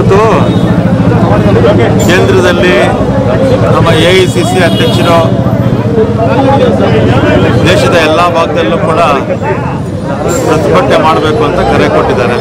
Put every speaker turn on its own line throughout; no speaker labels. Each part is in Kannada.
ಇವತ್ತು ಕೇಂದ್ರದಲ್ಲಿ ನಮ್ಮ ಎ ಐ ಸಿ ಸಿ ಅಧ್ಯಕ್ಷರು ದೇಶದ ಎಲ್ಲ ಭಾಗದಲ್ಲೂ ಕೂಡ ಪ್ರತಿಭಟನೆ ಮಾಡಬೇಕು ಅಂತ ಕರೆ ಕೊಟ್ಟಿದ್ದಾರೆ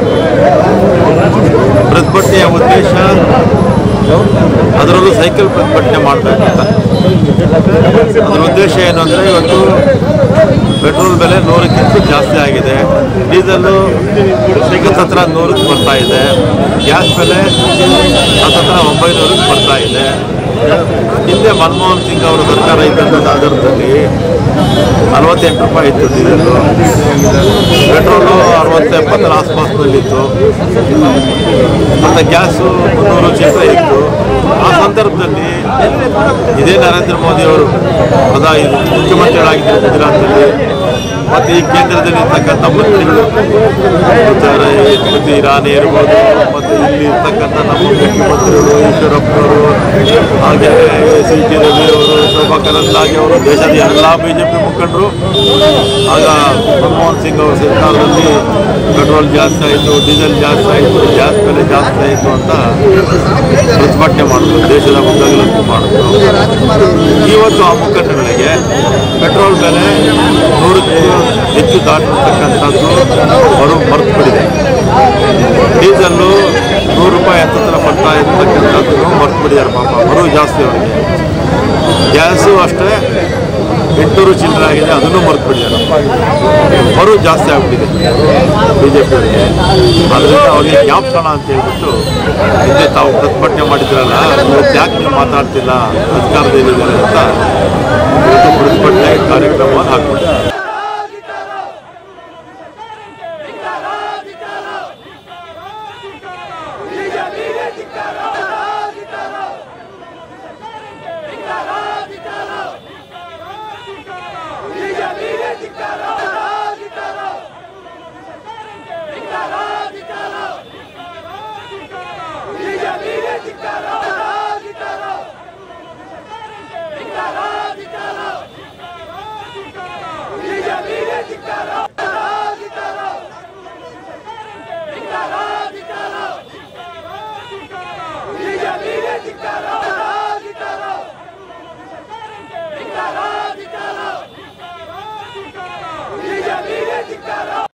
ಪ್ರತಿಭಟನೆಯ ಉದ್ದೇಶ ಅದರಲ್ಲೂ ಸೈಕಲ್ ಪ್ರತಿಭಟನೆ ಮಾಡಬೇಕು ಅಂತ ಅದರ ಉದ್ದೇಶ ಏನು ಅಂದರೆ ಇವತ್ತು ಪೆಟ್ರೋಲ್ ಬೆಲೆ ನೂರಕ್ಕಿಂತ ಜಾಸ್ತಿ ಆಗಿದೆ ಡೀಸೆಲ್ಲು ಹತ್ರ ನೂರಕ್ಕೆ ಬರ್ತಾ ಇದೆ ಗ್ಯಾಸ್ ಬೆಲೆ ಹತ್ತತ್ರ ಒಂಬೈನೂರಕ್ಕೆ ಬರ್ತಾ ಇದೆ ಹಿಂದೆ ಮನಮೋಹನ್ ಸಿಂಗ್ ಅವರ ಸರ್ಕಾರ ಇದ್ದಂಥ ಆಧಾರದಲ್ಲಿ ನಲವತ್ತೆಂಟು ರೂಪಾಯಿ ಇತ್ತು ಡೀಸೆಲ್ಲು ಪೆಟ್ರೋಲು ಅರವತ್ತು ಎಪ್ಪತ್ತರ ಆಸ್ಪಾಸ್ನಲ್ಲಿತ್ತು ಮತ್ತು ಗ್ಯಾಸು ಮುನ್ನೂರು ಚಿಲ್ಲರೆ ಇತ್ತು ಆ ಸಂದರ್ಭದಲ್ಲಿ ಇದೇ ನರೇಂದ್ರ ಮೋದಿ ಅವರು ಪ್ರಧಾನ ಇದು ಮುಖ್ಯಮಂತ್ರಿಗಳಾಗಿದ್ದರು ಗುಜರಾತಲ್ಲಿ ಮತ್ತು ಈ ಕೇಂದ್ರದಲ್ಲಿ ಇರ್ತಕ್ಕಂಥ ಮಂತ್ರಿಗಳು ಇದ್ದಾರೆ, ಸ್ಮೃತಿ ಇರಾನಿ ಇರ್ಬೋದು ಮತ್ತು ಇಲ್ಲಿ ಇರ್ತಕ್ಕಂಥ ನಮ್ಮ ಮುಖ್ಯಮಂತ್ರಿಗಳು ಈಶ್ವರಪ್ಪನವರು ಹಾಗೆ ಸಿ ಟಿ ರವಿ ಅವರು ಶೋಭಾ ಕರಂದ್ಲಾಜೆ ಅವರು ದೇಶದ ಎಲ್ಲ ಬಿ ಜೆ ಪಿ ಮುಖಂಡರು ಆಗ ಮನಮೋಹನ್ ಸಿಂಗ್ ಅವರ ಸರ್ಕಾರದಲ್ಲಿ ಪೆಟ್ರೋಲ್ ಜಾಸ್ತಿ ಆಯಿತು ಡೀಸೆಲ್ ಜಾಸ್ತಿ ಆಯಿತು ಗ್ಯಾಸ್ ಬೆಲೆ ಜಾಸ್ತಿ ಆಯಿತು ಅಂತ ಪ್ರತಿಭಟನೆ ಮಾಡಿದ್ರು ದೇಶದ ಮುಖಗಳಂತೂ ಮಾಡಿದ್ರು ಇವತ್ತು ಆ ಮುಖಂಡಗಳಿಗೆ ಪೆಟ್ರೋಲ್ ಬೆಲೆ ನೂರಕ್ಕೂ ಹೆಚ್ಚು ದಾಟಿರ್ತಕ್ಕಂಥದ್ದು ಮರು ಮರೆತು ಬಿಡಿದೆ ಡೀಸೆಲ್ಲು ನೂರು ರೂಪಾಯಿ ಹತ್ತತ್ರ ಬರ್ತಾ ಇರ್ತಕ್ಕಂಥದ್ದು ಮರೆತು ಬಿಡಿದ್ದಾರೆ ಪಾಪ ಮರು ಜಾಸ್ತಿ ಅವರಿಗೆ ಗ್ಯಾಸು ಅಷ್ಟೇ ಎಂಟುನೂರು ಚಿಲ್ಲರೆ ಆಗಿದೆ ಅದನ್ನು ಮರೆತು ಬಿಟ್ಟಿದ್ದಾರೆ ಮರು ಜಾಸ್ತಿ ಆಗ್ಬಿಟ್ಟಿದೆ ಬಿ ಜೆ ಪಿಯವರಿಗೆ ಅದರಿಂದ ಅವರಿಗೆ ಜ್ಞಾಪಕಣ ಅಂತ ಹೇಳ್ಬಿಟ್ಟು ಹಿಂದೆ ತಾವು ಪ್ರತಿಭಟನೆ ಮಾಡಿದ್ರಲ್ಲ ಇವತ್ತು ಯಾಕೆ ನೀವು ಮಾತಾಡ್ತಿಲ್ಲ ಅಧಿಕಾರದಲ್ಲಿದ್ದಾರೆ ಅಂತ ಇವತ್ತು ಪ್ರತಿಭಟನೆ ಕಾರ್ಯಕ್ರಮವನ್ನು ಹಾಕ್ಬಿಟ್ಟಿದ್ದಾರೆ